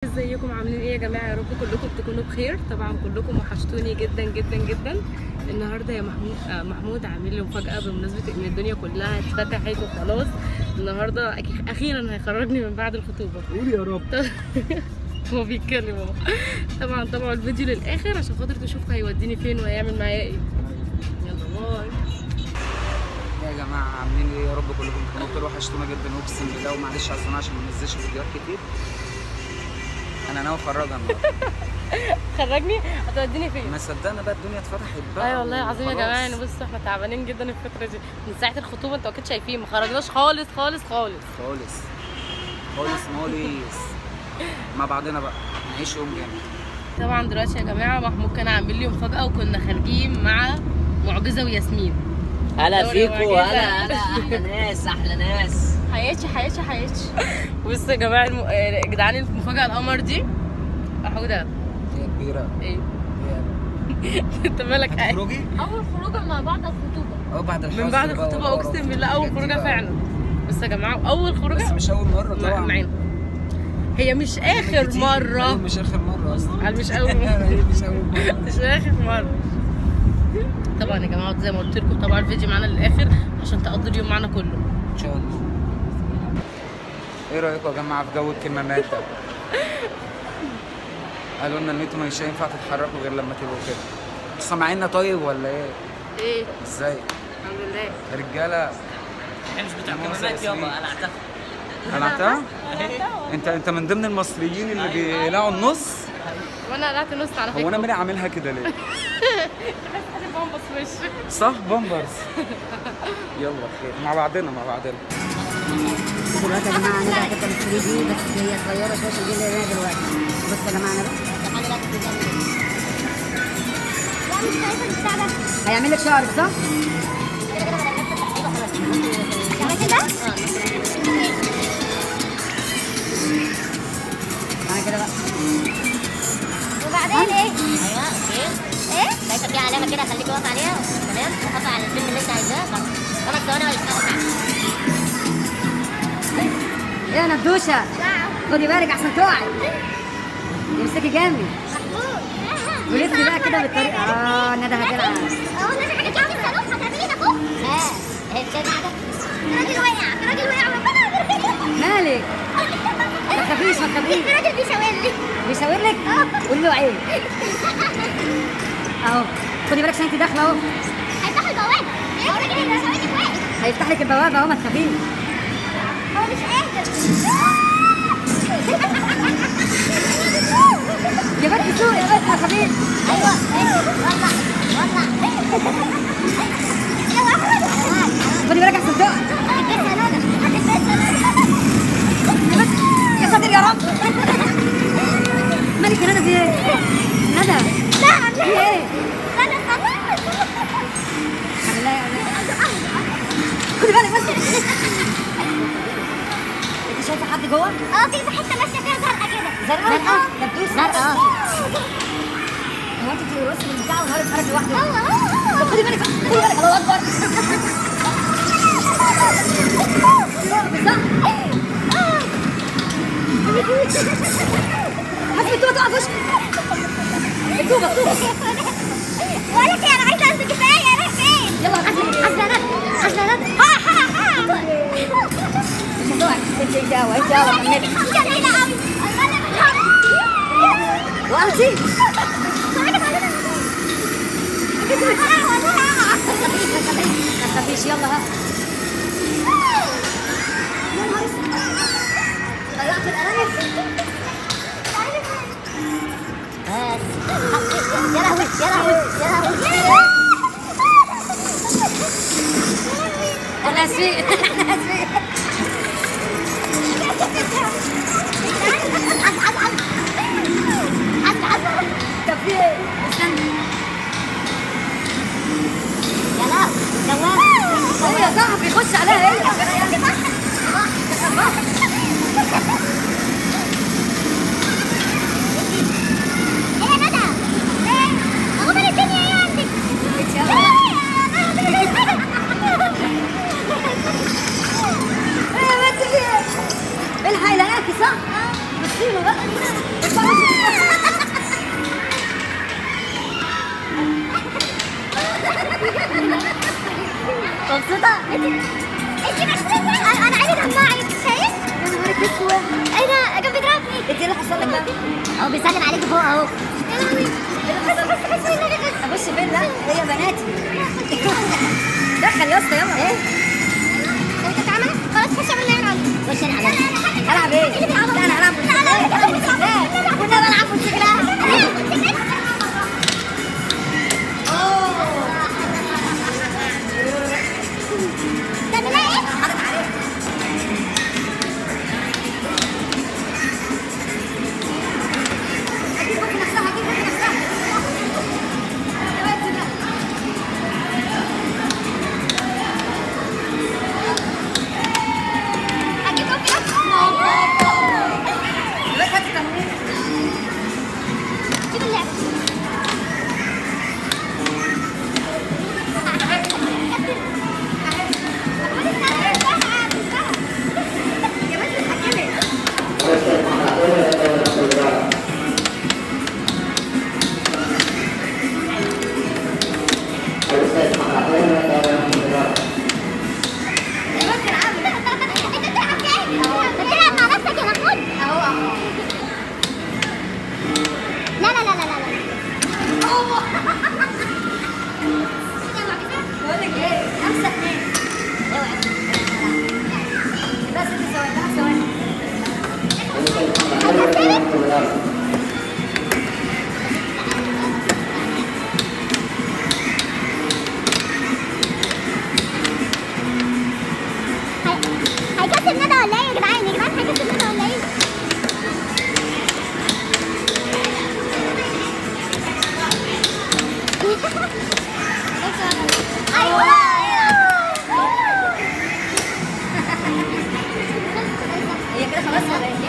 ازيكم عاملين ايه يا جماعه يا رب كلكم تكونوا بخير طبعا كلكم وحشتوني جدا جدا جدا النهارده يا محمود آه محمود عامل لي مفاجاه بمناسبه ان الدنيا كلها اتفتحت وخلاص النهارده أك- اخيرا هيخرجني من بعد الخطوبه قولي يا رب هو بيتكلم اهو طبعا طبعا الفيديو للاخر عشان خاطر تشوف هيوديني فين وهيعمل معايا ايه يلا باي يا جماعه عاملين ايه يا رب كلكم تكونوا بخير وحشتونا جدا اقسم بالله ومعلش عشان عشان ما ننزلش فيديوهات كتير انا ناوي اخرجها النهارده خرجني هتوديني فين ما صدقنا بقى الدنيا اتفتحت بقى ايوه والله العظيم يا وخلاص. جماعه يعني بصوا احنا تعبانين جدا الفتره دي من ساعه الخطوبه انتوا اكيد شايفين ما خرجناش خالص خالص خالص خالص خالص ماليس مع بعضنا بقى نعيش يوم جامد طبعا دلوقتي يا جماعه محمود كان عامل لي مفاجاه وكنا خارجين مع معجزه وياسمين هلا دوري فيكو معجزة. هلا هلا احلى ناس احلى ناس حياتي حياتي حياتي بصوا يا جماعه الم... آه، يا جدعان المفاجاه القمر دي حوده هي كبيره ايه هي- انت مالك قاعد هتخرجي اول خروجه مع بعض الخطوبه اه بعد الحظر من بعد بقى الخطوبه والقرف اقسم بالله اول والحاجات دي خروجه بقى. فعلا بس يا جماعه اول بس خروجه مش اول مره مع- طبعا معانا هي مش اخر كتير. مره أيوة، مش اخر مره اصلا قال مش اول مره هي مش اول مره مش اخر مره طبعا يا جماعه زي ما قلت لكم طبعا الفيديو معانا للاخر عشان تقضوا اليوم معانا كله ان شاء الله ايه رايكم يا جماعه في جو الكمامات ده قالوا لنا ان انتوا مش هينفع تتحركوا غير لما تبقوا كده انتوا سامعيننا طيب ولا ايه ايه ازاي الحمد لله رجاله احنا مش بتوع موسى كمامات ياسمين. يابا انا اعتقد قلعتها انت انت من ضمن المصريين اللي بيقلعوا النص وانا قلعت نص على فكره هو انا مالي عاملها كده ليه بس وش صح بامبرز يلا خير مع بعضنا مع بعضنا دلوقتي يا جماعه انا هتبقى الفري دي بس هي صغيره شويه عشان دي اللي انا دلوقتي بصوا يا جماعه انا بقى لا مش شايفه البتاع ده هيعمل لك شعرك صح؟ شايفه كده؟ انا كده بقى وبعدين ايه؟ ايوه اوكي ايه؟ شايفه في علامه كده خليك واقف عليها تمام تحط على الفيلم اللي انت عايزاه خلاص خمس ثواني ولا ايه يا ندوشه خدي بالك احسن تقعي امسكي جنبي محمود ولفي بقى كده بالطريقه اه ندى هتلعب اه والله حاجه كده الصاروخ هتعملي ده فوق ها اهي شايفه حاجه الراجل وقع الراجل وقع ربنا مالك ما تخافيش ما تخافيش الراجل بيشاور لي بيشاور لك قولي له عيب اهو خدي بالك عشان انت داخله اهو هيفتحوا البوابه ايه الراجل اللي بيشاور لي واقف هيفتح لك البوابه اهو ما تخافيش هو مش قادر يا بنت سوق يا بنت ما تخافيش ايوه ولع ولع خدي بالك احسن تقع هتتبسها نونا هتتبسها نونا يا ساتر يا رب مالك يا ندى في ايه؟ ندى لا في ايه؟ استنى استنى الحمد لله يا ولاد. خدي بالك بس انت شايفه حد جوه؟ اه في حته ماشيه فيها زرقاء كده زرقاء دبدوس زرقاء هو انت بترقصي من البتاع والنهار اتحرك لوحده هو هو طب هو خدي بالك بقى، خدي بالك الله اكبر حسبي الطوبه تقع في وشك الطوبه الطوبه بقول لك ايه انا عايزه انزل كفايه انا فين يلا حسبي حاسه ندى حاسه ندى ها ها ها مش هتقعي انت انت قوي انت قوي حمدي جميله قوي وقعتي ما تخافيش يلا ها يا نهار اسود ضيعت القلم بس يا لهوي يا لهوي يا لهوي احنا اسفين احنا اسفين طب في ايه؟ استنى يا لهوي دوام هو يا صاحبي خش عليها هي ايه يا ندى ايه هو من الدنيا ايه عندك انت يلا. ايه اللي حصل لك بقى؟ اهو بيسلم عليك فوق اهو ابص فين لا هي بناتي دخل يا اسطى يلا ايه انت اتعملت خلاص خش اعمل لعبه خش العب العب ايه؟ لا انا هلعب موتوسيكلات كنا بلعب موتوسيكلات ده بنلاقي ايه؟ حاطط عليه هتجيب بوك نفسها هتجيب بوك نفسها هجيب كوفي دلوقتي هات التمرين جيب اللعبه يا بنت اتحكمي بتلعب مع نفسك يا محمود اهو اهو لا لا لا لا لا بقول لك ايه خمسة اثنين بس ست ثواني ثلاث ثواني هيكسب ندى ولا ايه يا جدعان يا جدعان هيكسب ندى ولا ايه؟ هي كده خلاص ولا ايه؟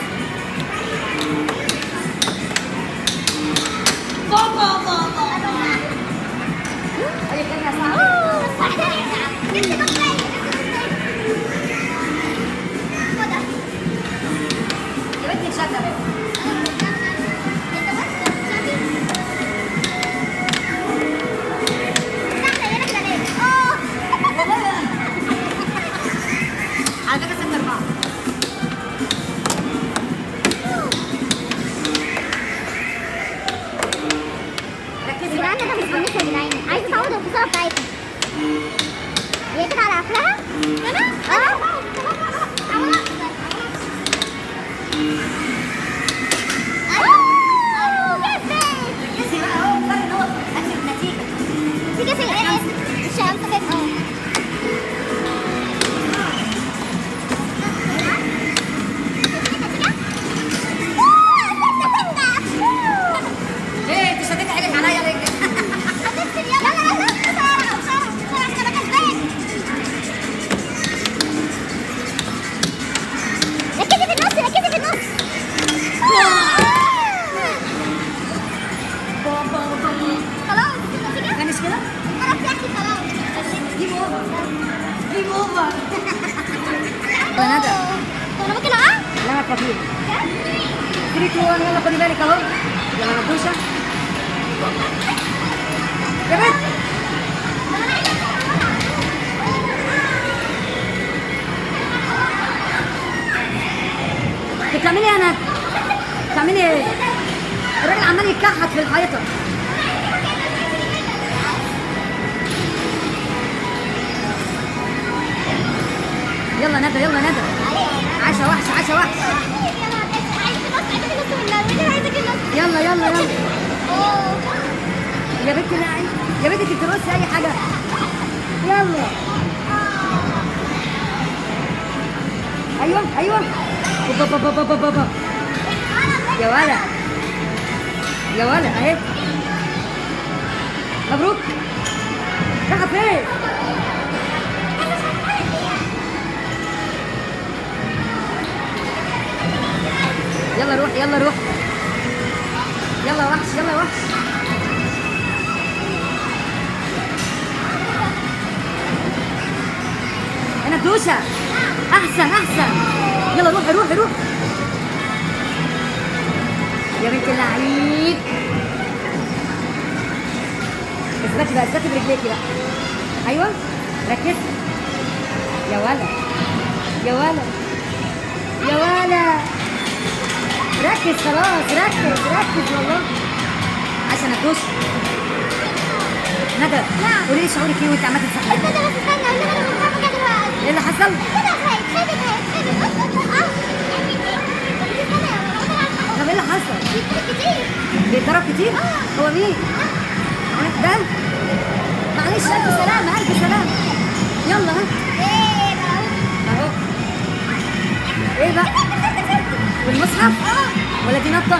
هي كده صعبة يا بنتي شغل على فكرة ست أربعة ركزي يا بقى جدعان انا متحمسه يا جدعان عايزه تعوض الخساره بتاعتها هي كده على قفلها انا اه ركزي بقى اهو فرق نقطة هاتي النتيجة في كاس الايه مش همسك اه ايه انت شديتي عينك عليا ليه كده؟ ركزي في النص ركزي في النص خلاص النتيجة كان مش كده؟ خلاص يا اخي خلاص جيب اوفر جيب اوفر طب انا ممكن اقع؟ لا ما تخافيش 3 2 1 يلا خدي بالك اهو يلا ندوشة يا بنت بتعملي ايه يا ندى؟ بتعملي ايه؟ الراجل عمال يتكحت في الحيطة يلا ندى يلا ندى عشا وحش عشا وحش يلا يلا يلا يا بنتي لا يا بنتي انت بترقصي اي حاجه يلا ايوه ايوه بابا بابا بابا بابا يا ولا يا ولا اهي مبروك رايحه فين يلا روح يلا روح يلا وحش يلا وحش انا دوسة احسن احسن يلا روحي روحي روحي يا بنت اللعيب اثبتي بقى اثبتي برجليكي بقى ايوه ركزي يا ولا يا ولا يا ولا ركز خلاص ركز ركز والله عشان ادوس ندى قولي لي شعورك ايه وانت عماله تسحبي استنى بس استنى اقول لك انا متفرجه دلوقتي ايه اللي حصل؟ كده هيتخبط هيتخبط بص بص اه استنى يا ماما طب ايه اللي حصل؟ كتير بيتضرب كتير؟ هو مين؟ ده؟ معلش الف سلامة الف سلامة يلا ها ايه بقى اهو ايه بقى؟ والمصحف؟ ولا دي نطة؟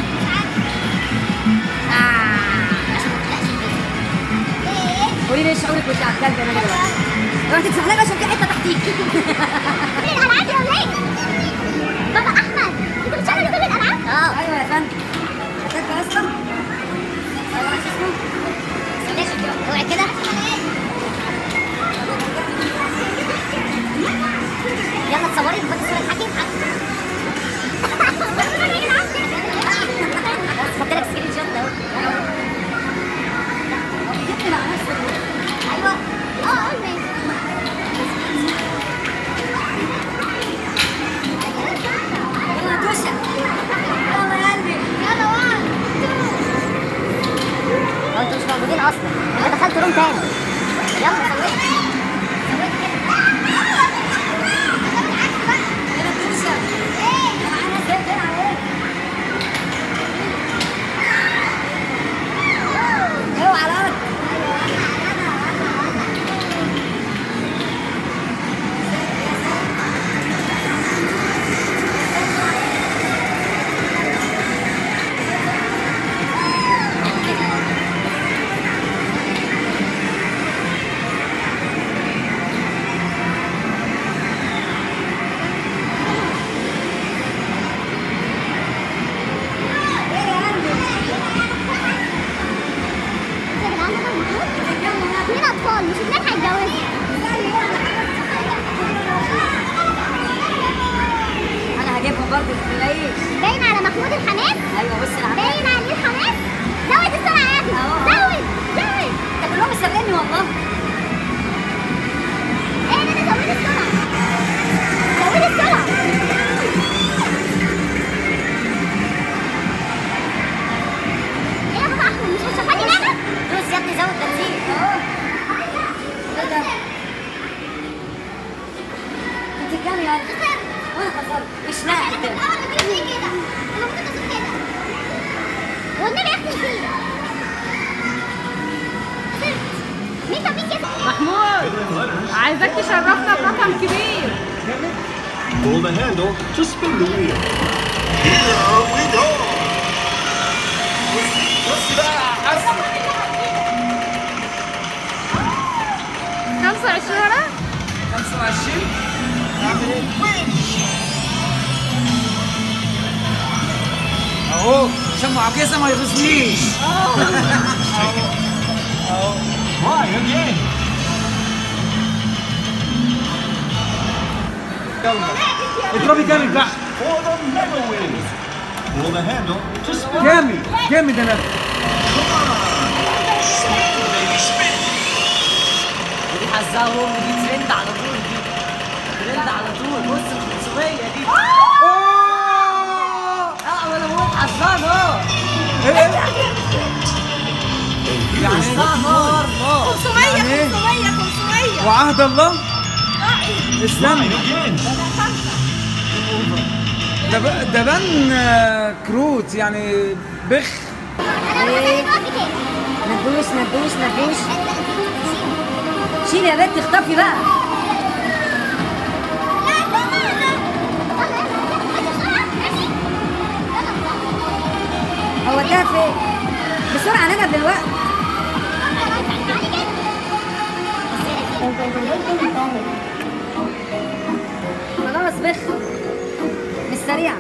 ايه قولي لي ايه شعورك وانت على الكلب انا دلوقتي؟ اوعي تتزحلقي عشان في حتة تحتيك كل الالعاب يا ولاد بابا احمد انت بتشغل كل الالعاب اه ايوه يا فندم هتاكل اصلا؟ ايوه عايز اسمه اوعي كده يلا تصوري خدي صورة حكي خدت لك سكرين شوت اهو جبت مع نفسك ايوه اه قول ماشي يلا دوشة يلا يا قلبي يلا وان هو انتوا مش موجودين اصلا انا دخلت روم تاني يلا صوري يلا دوشة معانا ازاي تلعب ايه؟ اوعى على الارض ايه يا قلبي؟ اتنين اطفال مش اتنين هيتجوزوا انا هجيبهم برضه ما تلاقيش باين على محمود الحماس ايوه بص العمال باين عليه الحماس زود السرعه يا اخي أهو. زود زود ده كلهم سابقني والله ايه ده ده زود السرعه زود السرعه ايه يا بابا احمد مش هتشوفني لعبه دوس يا ابني زود بنزين اهو ايه ده؟ انت كام يا قلبي؟ وانا خسرت مش ناحية اه انا كده زي كده انا ممكن اصوم كده والنبي اختم فيه مين طب مين كده محمود عايزاك تشرفنا برقم كبير Pull the handle to spin the wheel. Here we go! بص بقى حسن 25 ورا 25 اعمل ايه؟ اهو عشان معجزه ما يغيظنيش Try again. اضربي جامد بقى For the mega win. Pull the handle to spin. جامد جامد انا Baby spin. ودي حظها امي دي ترند على طول دي ترند على طول بص ال 500 دي اوه اه وانا بقول حظها نار ايه حظها نار نار 500 يعني إيه؟ 500 500 وعهد الله Try استنى again. ده ب- ده بان آه، كروت يعني بخ انا بخلي نقط كده ندوش ندوش ندوش شيل يا بنت اخطفي بقى هو ده فين؟ بسرعة انا قبل الوقت خلاص بخ مش سريعة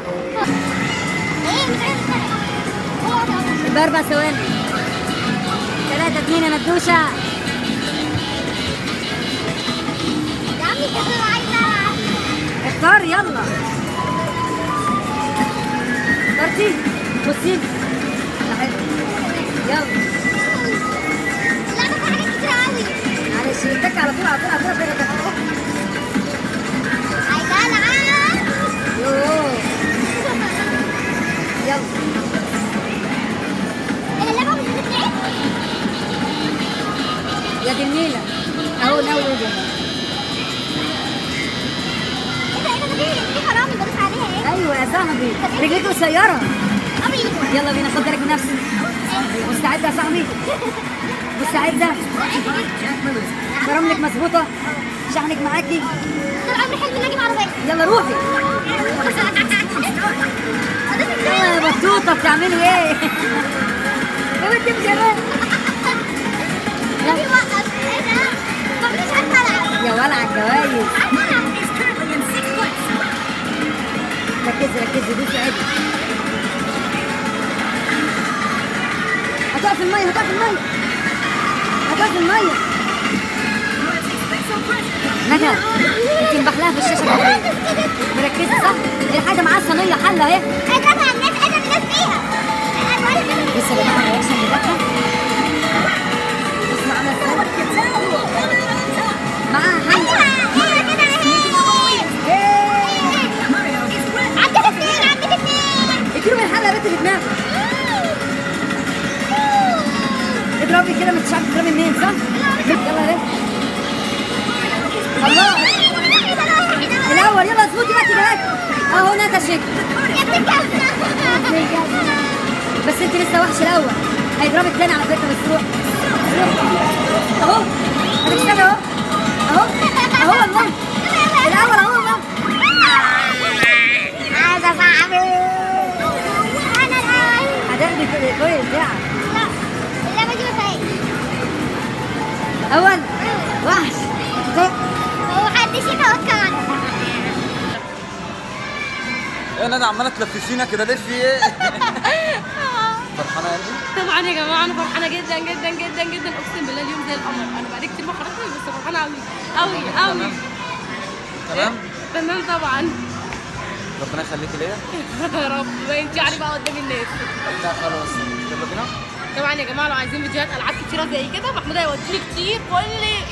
بأربع ثواني ثلاثة اتنين يا ندوشة اختار يلا اخترتي بصي يلا معلش اتك على طول على طول على طول كده كده يوه اللعبة مش بتتلعب؟ يا دي النيله اهو ناوي ايه ده ايه ده ايه ده دي دي حرامي بدوس عليها ايه؟ ايوه يا صاحبي رجليك قصيره ابي يلا بينا خد بالك من نفسك مستعد يا صاحبي مستعده فراملك مظبوطه شحنك معاكي طول عمري حلم اني اجيب عربية يلا روحي يلا يا بطوطه بتعملي ايه يا بنت بجمال لا بيوقف ايه ده؟ طب مش عارفة العب يا ولع الجوايز عارفة العب ركزي ركزي دوسي عدل هتقف في الميه هتقف في الميه هتقف في الميه ندى انت مبحلاها في الشاشه كده مركزه صح الحاجه معاها صينيه حله اهي اضربها على الناس اضرب الناس فيها الوان كده بص يا جماعه الرياكشن بتاعها بص معانا ازاي معاها حله ايوه كده اهي عدت اثنين عدت اثنين اديله من الحله يا بنت اللي دماغك اضربي كده ما انتش عارفه تضربي منين صح؟ يلا ليه؟ الله الاول يلا اظبطي بقى كده اهو نتشك بس انت لسه وحش الاول هيضربك تاني على فكره بس روح روح. اهو هتكسبي اهو اهو اهو والله الاول اهو والله عايزة صاحبي انا الاول هتاخدي كل كل البتاع لا اللعبة دي ما فيهاش اول وحش هو محدش يتوقع عنه ايه ندى عماله تلففينا كده ليه في ايه؟ فرحانه يا قلبي؟ طبعا يا جماعه انا فرحانه جدا جدا جدا جدا اقسم بالله اليوم زي القمر انا بقالي كتير ما خرجتش بس فرحانه قوي قوي قوي تمام؟ تمام طبعا ربنا يخليكي ليا يا رب ما انت يعني بقى قدام الناس لا خلاص يلا بينا طبعا يا جماعه لو عايزين فيديوهات العاب كتيره زي كده محمود هيوديني كتير كل